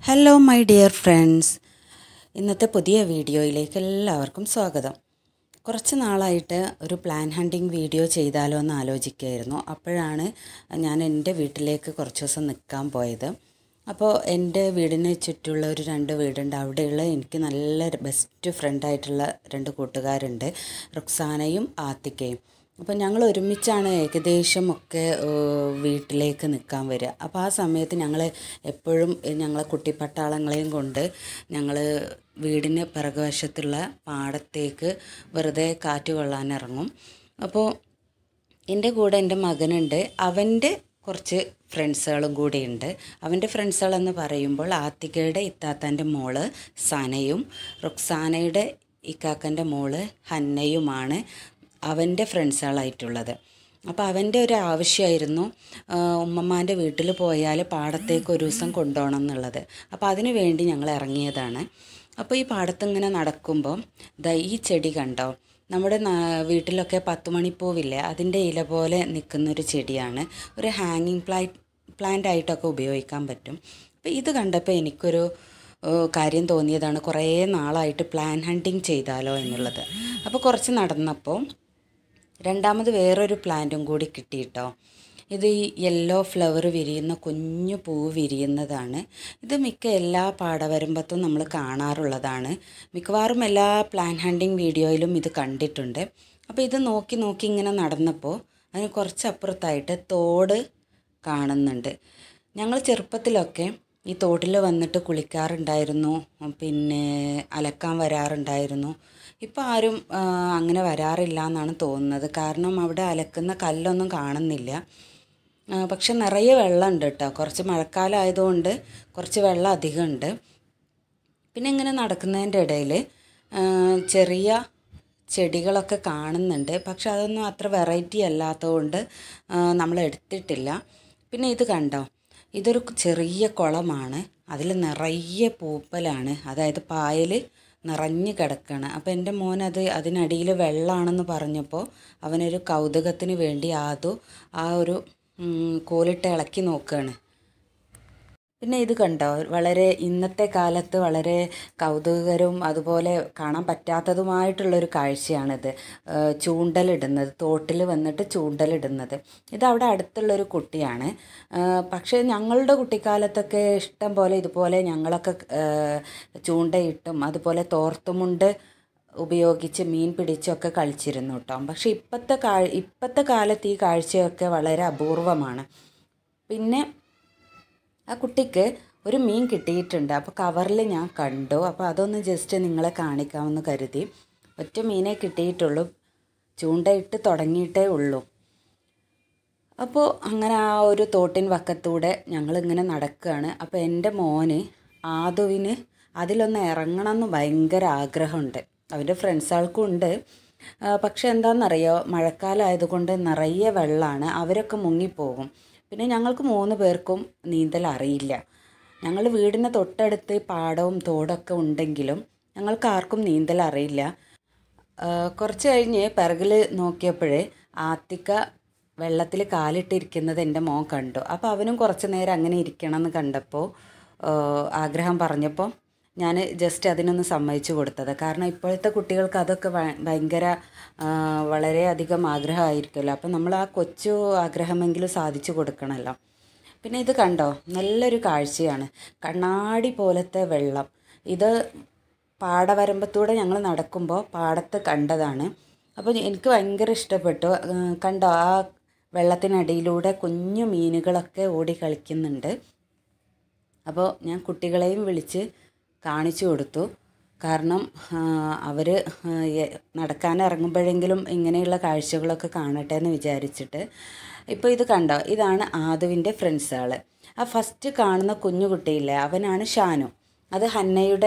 hello my dear friends ഇന്നത്തെ പുതിയ വീഡിയോയിലേക്ക് എല്ലാവർക്കും സ്വാഗതം കുറച്ച് നാളായിട്ട് ഒരു പ്ലാൻ ഹണ്ടിങ് വീഡിയോ ചെയ്താലോ എന്ന് ആലോചിക്കുകയായിരുന്നു അപ്പോഴാണ് ഞാൻ എൻ്റെ വീട്ടിലേക്ക് കുറച്ച് ദിവസം നിൽക്കാൻ പോയത് അപ്പോൾ എൻ്റെ വീടിന് ചുറ്റുള്ള ഒരു രണ്ട് വീടുണ്ട് അവിടെയുള്ള എനിക്ക് നല്ല ബെസ്റ്റ് ഫ്രണ്ടായിട്ടുള്ള രണ്ട് കൂട്ടുകാരുണ്ട് റുക്സാനയും ആത്തിക്കയും അപ്പോൾ ഞങ്ങൾ ഒരുമിച്ചാണ് ഏകദേശം ഒക്കെ ഏഹ്, വീട്ടിലേക്ക് നിൽക്കാൻ വരിക അപ്പോൾ ആ സമയത്ത് ഞങ്ങൾ എപ്പോഴും ഞങ്ങളെ കുട്ടിപ്പട്ടാളങ്ങളെയും കൊണ്ട് ഞങ്ങൾ വീടിന് പിറകുവശത്തുള്ള പാടത്തേക്ക് വെറുതെ കാറ്റ് കൊള്ളാൻ ഇറങ്ങും അപ്പോൾ എൻ്റെ കൂടെ എൻ്റെ മകനുണ്ട് അവൻ്റെ കുറച്ച് ഫ്രണ്ട്സുകളും കൂടിയുണ്ട് അവൻ്റെ ഫ്രണ്ട്സുകളെന്ന് പറയുമ്പോൾ ആത്തികയുടെ ഇത്താത്തൻ്റെ മോള് സനയും റുക്സാനയുടെ ഇക്കാക്കൻ്റെ മോള് ഹന്നയുമാണ് അവൻ്റെ ഫ്രണ്ട്സുകളായിട്ടുള്ളത് അപ്പോൾ അവൻ്റെ ഒരു ആവശ്യമായിരുന്നു ഉമ്മമാൻ്റെ വീട്ടിൽ പോയാൽ പാടത്തേക്ക് ഒരു ദിവസം കൊണ്ടുപോകണം എന്നുള്ളത് അപ്പോൾ അതിനു വേണ്ടി ഞങ്ങൾ ഇറങ്ങിയതാണ് അപ്പോൾ ഈ പാടത്തിങ്ങനെ നടക്കുമ്പോൾ ദാ ഈ ചെടി കണ്ടോ നമ്മുടെ നാ- വീട്ടിലൊക്കെ പത്ത് മണിപ്പൂവില്ലേ അതിൻ്റെ ഇല പോലെ നിൽക്കുന്നൊരു ചെടിയാണ് ഒരു ഹാങ്ങിങ് പ്ലാ പ്ലാന്റ് ആയിട്ടൊക്കെ ഉപയോഗിക്കാൻ പറ്റും അപ്പോൾ ഇത് കണ്ടപ്പോൾ എനിക്കൊരു ഏഹ്, കാര്യം തോന്നിയതാണ് കുറേ നാളായിട്ട് പ്ലാൻ ഹണ്ടിങ് ചെയ്താലോ എന്നുള്ളത് അപ്പോൾ കുറച്ച് നടന്നപ്പോൾ രണ്ടാമത് വേറൊരു പ്ലാന്റും കൂടി കിട്ടിയിട്ടോ ഇത് ഈ യെല്ലോ ഫ്ലവർ വിരിയുന്ന കുഞ്ഞു പൂവ് വിരിയുന്നതാണ് ഇത് മിക്ക എല്ലാ പാടവരമ്പത്തും നമ്മൾ കാണാറുള്ളതാണ് മിക്കവാറും എല്ലാ പ്ലാൻ ഹണ്ടിങ് വീഡിയോയിലും ഇത് കണ്ടിട്ടുണ്ട് അപ്പോൾ ഇത് നോക്കി നോക്കി ഇങ്ങനെ നടന്നപ്പോൾ അതിന് കുറച്ചപ്പുറത്തായിട്ട് തോട് കാണുന്നുണ്ട് ഞങ്ങൾ ചെറുപ്പത്തിലൊക്കെ ഈ തോട്ടിൽ വന്നിട്ട് കുളിക്കാറുണ്ടായിരുന്നു പിന്നെ അലക്കാൻ വരാറുണ്ടായിരുന്നു ഇപ്പോൾ ആരും ആ, അങ്ങനെ വരാറില്ല എന്നാണ് തോന്നുന്നത് കാരണം അവിടെ അലക്കുന്ന കല്ലൊന്നും കാണുന്നില്ല ആ, പക്ഷെ നിറയെ വെള്ളമുണ്ട് കേട്ടോ കുറച്ച് മഴക്കാലം ആയതുകൊണ്ട് കുറച്ച് വെള്ളം അധികമുണ്ട് പിന്നെ ഇങ്ങനെ നടക്കുന്നതിൻ്റെ ഇടയിൽ ചെറിയ ചെടികളൊക്കെ കാണുന്നുണ്ട് പക്ഷെ അതൊന്നും അത്ര വെറൈറ്റി അല്ലാത്തതുകൊണ്ട് നമ്മൾ എടുത്തിട്ടില്ല പിന്നെ ഇത് കണ്ടോ ഇതൊരു ചെറിയ കുളമാണ് അതിൽ നിറയെ പൂപ്പലാണ് അതായത് പായൽ നിറഞ്ഞ് കിടക്കുകയാണ് അപ്പോൾ എൻ്റെ മോൻ അത് അതിനടിയിൽ വെള്ളമാണെന്ന് പറഞ്ഞപ്പോൾ അവനൊരു കൗതുകത്തിന് വേണ്ടി ആദു ആ ഒരു ഉം, കോലിട്ട് ഇളക്കി നോക്കുകയാണ് പിന്നെ ഇത് കണ്ടോ വളരെ ഇന്നത്തെ കാലത്ത് വളരെ കൗതുകകരവും അതുപോലെ കാണാൻ പറ്റാത്തതുമായിട്ടുള്ളൊരു കാഴ്ചയാണിത് ഏഹ് ചൂണ്ടലിടുന്നത് തോട്ടിൽ വന്നിട്ട് ചൂണ്ടലിടുന്നത് ഇത് അവിടെ അടുത്തുള്ളൊരു കുട്ടിയാണ് ഏഹ് പക്ഷേ ഞങ്ങളുടെ കുട്ടിക്കാലത്തൊക്കെ ഇഷ്ടം പോലെ ഇതുപോലെ ഞങ്ങളൊക്കെ ഏഹ് ചൂണ്ടയിട്ടും അതുപോലെ തോർത്തുമുണ്ട് ഉപയോഗിച്ച് മീൻ പിടിച്ചൊക്കെ കളിച്ചിരുന്നു കേട്ടോ പക്ഷേ ഇപ്പോഴത്തെ കാ ഇപ്പോഴത്തെ കാലത്ത് ഈ കാഴ്ചയൊക്കെ വളരെ അപൂർവമാണ് പിന്നെ ആ കുട്ടിക്ക് ഒരു മീൻ കിട്ടിയിട്ടുണ്ട് അപ്പോൾ കവറിൽ ഞാൻ കണ്ടു അപ്പോൾ അതൊന്ന് ജസ്റ്റ് നിങ്ങളെ കാണിക്കാമെന്ന് കരുതി ഒറ്റ മീനെ കിട്ടിയിട്ടുള്ളൂ ചൂണ്ടയിട്ട് തുടങ്ങിയിട്ടേ ഉള്ളൂ അപ്പോൾ അങ്ങനെ ആ ഒരു തോട്ടിൻ വക്കത്തൂടെ ഞങ്ങളിങ്ങനെ നടക്കുകയാണ് അപ്പോൾ എൻ്റെ മോന് ആദുവിന് അതിലൊന്ന് ഇറങ്ങണമെന്ന് ഭയങ്കര ആഗ്രഹമുണ്ട് അവൻ്റെ ഫ്രണ്ട്സുകൾക്കും ഉണ്ട് ആ, പക്ഷെ എന്താണെന്നറിയോ മഴക്കാലം ആയതുകൊണ്ട് നിറയെ വെള്ളമാണ് അവരൊക്കെ മുങ്ങിപ്പോകും പിന്നെ ഞങ്ങൾക്ക് മൂന്ന് പേർക്കും നീന്തൽ അറിയില്ല ഞങ്ങൾ വീടിന് തൊട്ടടുത്ത് പാടവും തോടൊക്കെ ഉണ്ടെങ്കിലും ഞങ്ങൾക്ക് ആർക്കും നീന്തൽ അറിയില്ല ആ, കുറച്ച് കഴിഞ്ഞ് പിറകിൽ നോക്കിയപ്പോഴേ ആത്തിക്ക വെള്ളത്തിൽ കാലിട്ടിരിക്കുന്നത് എൻ്റെ മോൻ കണ്ടു അപ്പോൾ അവനും കുറച്ച് നേരം അങ്ങനെ ഇരിക്കണം എന്ന് കണ്ടപ്പോൾ ആ, ആഗ്രഹം പറഞ്ഞപ്പോൾ ഞാൻ ജസ്റ്റ് അതിനൊന്ന് സമ്മതിച്ചു കൊടുത്തത് കാരണം ഇപ്പോഴത്തെ കുട്ടികൾക്ക് അതൊക്കെ ഭ- ഭയങ്കര ആ, വളരെയധികം ആഗ്രഹമായിരിക്കുമല്ലോ അപ്പോൾ നമ്മൾ ആ കൊച്ചു ആഗ്രഹമെങ്കിലും സാധിച്ചു കൊടുക്കണമല്ലോ പിന്നെ ഇത് കണ്ടോ നല്ലൊരു കാഴ്ചയാണ് കണ്ണാടി പോലത്തെ വെള്ളം ഇത് പാടവരമ്പത്തൂടെ ഞങ്ങൾ നടക്കുമ്പോൾ പാടത്ത് കണ്ടതാണ് അപ്പോൾ എനിക്ക് ഭയങ്കര ഇഷ്ടപ്പെട്ടു ആ, കണ്ടോ ആ വെള്ളത്തിനടിയിലൂടെ കുഞ്ഞു മീനുകളൊക്കെ ഓടി കളിക്കുന്നുണ്ട് അപ്പോൾ ഞാൻ കുട്ടികളെയും വിളിച്ച് കാണിച്ചു കൊടുത്തു കാരണം അവർ നടക്കാൻ ഇറങ്ങുമ്പോഴെങ്കിലും ഇങ്ങനെയുള്ള കാഴ്ചകളൊക്കെ കാണട്ടെ എന്ന് വിചാരിച്ചിട്ട് ഇപ്പോൾ ഇത് കണ്ടോ ഇതാണ് ആദുവിൻ്റെ ഫ്രണ്ട്സുകൾ ആ ഫസ്റ്റ് കാണുന്ന കുഞ്ഞു കുട്ടിയില്ലേ അവനാണ് ഷാനു അത് ഹന്നയുടെ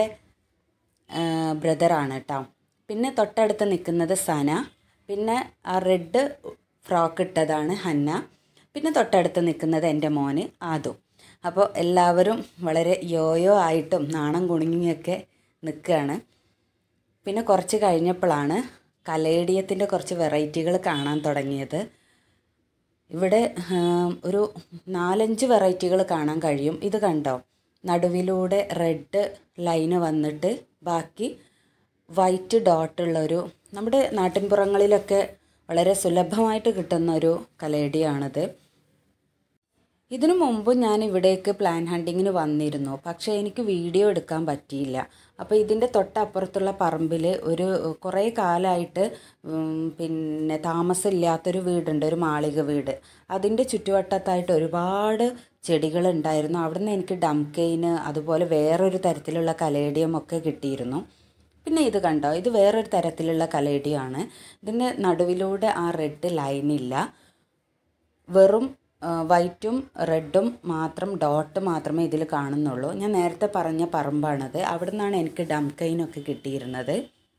ബ്രദറാണ് കേട്ടോ പിന്നെ തൊട്ടടുത്ത് നിൽക്കുന്നത് സന പിന്നെ ആ റെഡ് ഫ്രോക്ക് ഇട്ടതാണ് ഹന്ന പിന്നെ തൊട്ടടുത്ത് നിൽക്കുന്നത് എൻ്റെ മോന് ആദു അപ്പോൾ എല്ലാവരും വളരെ യോയോ ആയിട്ടും നാണം കുണുങ്ങിയൊക്കെ നിൽക്കുകയാണ് പിന്നെ കുറച്ച് കഴിഞ്ഞപ്പോഴാണ് കലേഡിയത്തിൻ്റെ കുറച്ച് വെറൈറ്റികൾ കാണാൻ തുടങ്ങിയത് ഇവിടെ ആം, ഒരു നാലഞ്ച് വെറൈറ്റികൾ കാണാൻ കഴിയും ഇത് കണ്ടോ നടുവിലൂടെ റെഡ് ലൈന് വന്നിട്ട് ബാക്കി വൈറ്റ് ഡോട്ടുള്ളൊരു നമ്മുടെ നാട്ടിൻപുറങ്ങളിലൊക്കെ വളരെ സുലഭമായിട്ട് കിട്ടുന്ന ഒരു കലേഡിയാണിത് ഇതിനു മുമ്പ് ഞാൻ ഇവിടേക്ക് പ്ലാൻ ഹണ്ടിങ്ങിന് വന്നിരുന്നു പക്ഷേ എനിക്ക് വീഡിയോ എടുക്കാൻ പറ്റിയില്ല അപ്പോൾ ഇതിൻ്റെ തൊട്ടപ്പുറത്തുള്ള പറമ്പിൽ ഒരു കുറേ കാലമായിട്ട് ഉം, പിന്നെ താമസമില്ലാത്തൊരു വീടുണ്ട് ഒരു മാളിക വീട് അതിൻ്റെ ചുറ്റുവട്ടത്തായിട്ട് ഒരുപാട് ചെടികളുണ്ടായിരുന്നു അവിടുന്ന് എനിക്ക് ഡംകെയിന് അതുപോലെ വേറൊരു തരത്തിലുള്ള കലേഡിയം ഒക്കെ കിട്ടിയിരുന്നു പിന്നെ ഇത് കണ്ടോ ഇത് വേറൊരു തരത്തിലുള്ള കലേഡിയാണ് ഇതിൻ്റെ നടുവിലൂടെ ആ റെഡ് ലൈനില്ല വെറും ആ, വൈറ്റും റെഡും മാത്രം ഡോട്ട് മാത്രമേ ഇതിൽ കാണുന്നുള്ളൂ ഞാൻ നേരത്തെ പറഞ്ഞ പറമ്പാണത് അവിടെ നിന്നാണ് എനിക്ക് ഡംകൈനൊക്കെ കിട്ടിയിരുന്നത്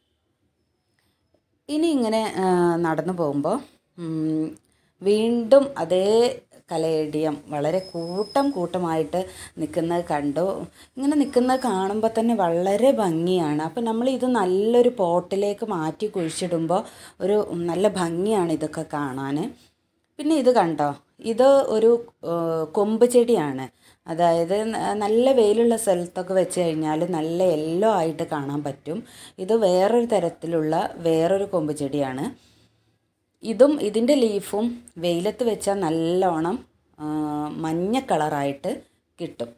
ഇനി ഇങ്ങനെ ആ, നടന്നു പോകുമ്പോൾ ഉം, വീണ്ടും അതേ കലേഡിയം വളരെ കൂട്ടം കൂട്ടമായിട്ട് നിൽക്കുന്നത് കണ്ടു ഇങ്ങനെ നിൽക്കുന്നത് കാണുമ്പോൾ തന്നെ വളരെ ഭംഗിയാണ് അപ്പോൾ നമ്മൾ ഇത് നല്ലൊരു പോട്ടിലേക്ക് മാറ്റി കുഴിച്ചിടുമ്പോൾ ഒരു നല്ല ഭംഗിയാണ് ഇതൊക്കെ കാണാൻ പിന്നെ ഇത് കണ്ടോ ഇത് ഒരു ഏഹ്, കൊമ്പ് ചെടിയാണ് അതായത് ന- നല്ല വെയിലുള്ള സ്ഥലത്തൊക്കെ വെച്ച് കഴിഞ്ഞാൽ നല്ല യെല്ലോ ആയിട്ട് കാണാൻ പറ്റും ഇത് വേറൊരു തരത്തിലുള്ള വേറൊരു കൊമ്പ് ചെടിയാണ് ഇതും ഇതിൻ്റെ ലീഫും വെയിലത്ത് വെച്ചാൽ നല്ലോണം ആ, മഞ്ഞ കളറായിട്ട് കിട്ടും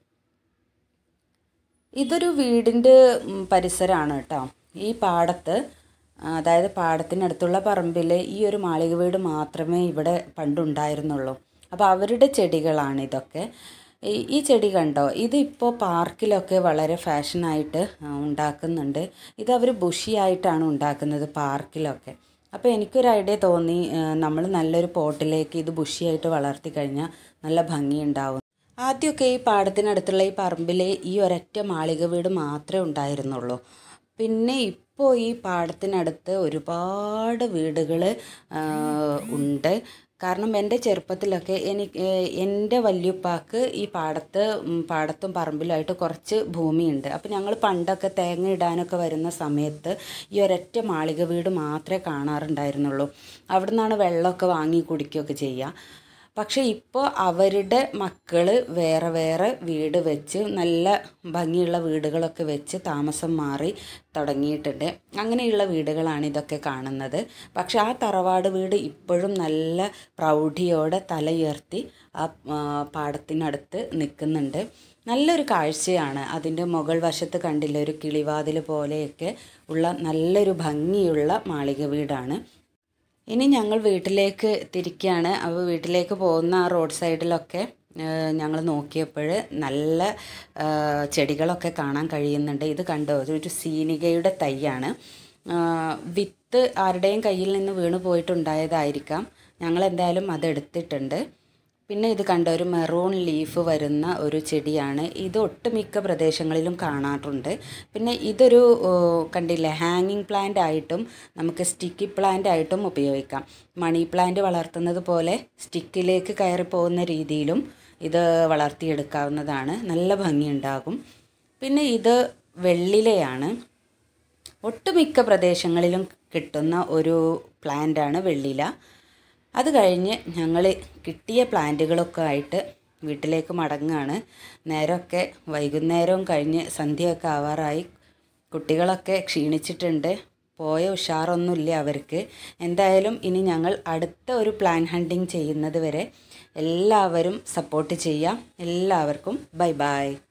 ഇതൊരു വീടിൻ്റെ ഉം, പരിസരമാണ് കേട്ടോ ഈ പാടത്ത് ആ, അതായത് പാടത്തിനടുത്തുള്ള പറമ്പിൽ ഈ ഒരു മാളിക വീട് മാത്രമേ ഇവിടെ പണ്ടുണ്ടായിരുന്നുള്ളൂ അപ്പോൾ അവരുടെ ചെടികളാണ് ഇതൊക്കെ ഈ ഈ ചെടി കണ്ടോ ഇതിപ്പോൾ പാർക്കിലൊക്കെ വളരെ ഫാഷനായിട്ട് ആ, ഉണ്ടാക്കുന്നുണ്ട് ഇത് അവർ ബുഷിയായിട്ടാണ് ഉണ്ടാക്കുന്നത് പാർക്കിലൊക്കെ അപ്പോൾ എനിക്കൊരു ഐഡിയ തോന്നി നമ്മൾ നല്ലൊരു പോട്ടിലേക്ക് ഇത് ബുഷിയായിട്ട് വളർത്തി കഴിഞ്ഞാൽ നല്ല ഭംഗിയുണ്ടാവും ആദ്യമൊക്കെ ഈ പാടത്തിനടുത്തുള്ള ഈ പറമ്പിൽ ഈ ഒരൊറ്റ മാളിക വീട് മാത്രമേ ഉണ്ടായിരുന്നുള്ളൂ പിന്നെ ഇപ്പോൾ ഈ പാടത്തിനടുത്ത് ഒരുപാട് വീടുകൾ ഉണ്ട് കാരണം എൻ്റെ ചെറുപ്പത്തിലൊക്കെ എനിക്ക് എൻ്റെ വല്യുപ്പാക്ക് ഈ പാടത്ത് ഉം, പാടത്തും പറമ്പിലുമായിട്ട് കുറച്ച് ഭൂമിയുണ്ട് അപ്പോൾ ഞങ്ങൾ പണ്ടൊക്കെ തേങ്ങ ഇടാനൊക്കെ വരുന്ന സമയത്ത് ഈ ഒരൊറ്റ മാളിക വീട് മാത്രമേ കാണാറുണ്ടായിരുന്നുള്ളൂ അവിടെ നിന്നാണ് വെള്ളമൊക്കെ വാങ്ങി കുടിക്കുകയൊക്കെ ചെയ്യുക പക്ഷേ ഇപ്പോൾ അവരുടെ മക്കൾ വേറെ വേറെ വീട് വെച്ച് നല്ല ഭംഗിയുള്ള വീടുകളൊക്കെ വെച്ച് താമസം മാറി തുടങ്ങിയിട്ടുണ്ട് അങ്ങനെയുള്ള വീടുകളാണ് ഇതൊക്കെ കാണുന്നത് പക്ഷെ ആ തറവാട് വീട് ഇപ്പോഴും നല്ല പ്രൗഢിയോടെ തലയുയർത്തി ആ ആ, പാടത്തിനടുത്ത് നിൽക്കുന്നുണ്ട് നല്ലൊരു കാഴ്ചയാണ് അതിൻ്റെ മുകൾ വശത്ത് കണ്ടില്ല ഒരു കിളിവാതിൽ പോലെയൊക്കെ ഉള്ള നല്ലൊരു ഭംഗിയുള്ള മാളിക വീടാണ് ഇനി ഞങ്ങൾ വീട്ടിലേക്ക് തിരിക്കുകയാണ് അപ്പോൾ വീട്ടിലേക്ക് പോകുന്ന ആ റോഡ് സൈഡിലൊക്കെ ഞങ്ങൾ നോക്കിയപ്പോൾ നല്ല ആ, ചെടികളൊക്കെ കാണാൻ കഴിയുന്നുണ്ട് ഇത് കണ്ടോ ഇതൊരു സീനികയുടെ തൈയാണ് ആ, വിത്ത് ആരുടെയും കയ്യിൽ നിന്ന് വീണ് പോയിട്ടുണ്ടായതായിരിക്കാം ഞങ്ങൾ എന്തായാലും അതെടുത്തിട്ടുണ്ട് പിന്നെ ഇത് കണ്ട ഒരു മെറൂൺ ലീഫ് വരുന്ന ഒരു ചെടിയാണ് ഇത് ഒട്ടുമിക്ക പ്രദേശങ്ങളിലും കാണാറുണ്ട് പിന്നെ ഇതൊരു ഓ, കണ്ടില്ലേ ഹാങ്ങിങ് പ്ലാന്റ് ആയിട്ടും നമുക്ക് സ്റ്റിക്കി പ്ലാന്റ് ആയിട്ടും ഉപയോഗിക്കാം മണി പ്ലാന്റ് വളർത്തുന്നത് പോലെ സ്റ്റിക്കിലേക്ക് കയറി പോകുന്ന രീതിയിലും ഇത് വളർത്തിയെടുക്കാവുന്നതാണ് നല്ല ഭംഗിയുണ്ടാകും പിന്നെ ഇത് വെള്ളിലയാണ് ഒട്ടുമിക്ക പ്രദേശങ്ങളിലും കിട്ടുന്ന ഒരു പ്ലാന്റാണ് വെള്ളില അത് കഴിഞ്ഞ് ഞങ്ങൾ കിട്ടിയ പ്ലാന്റുകളൊക്കെ ആയിട്ട് വീട്ടിലേക്ക് മടങ്ങുകയാണ് നേരമൊക്കെ വൈകുന്നേരവും കഴിഞ്ഞ് സന്ധ്യയൊക്കെ ആവാറായി കുട്ടികളൊക്കെ ക്ഷീണിച്ചിട്ടുണ്ട് പോയ ഉഷാറൊന്നുമില്ല അവർക്ക് എന്തായാലും ഇനി ഞങ്ങൾ അടുത്ത ഒരു പ്ലാൻ ഹണ്ടിങ് ചെയ്യുന്നത് വരെ എല്ലാവരും സപ്പോർട്ട് ചെയ്യാം എല്ലാവർക്കും ബൈ ബൈ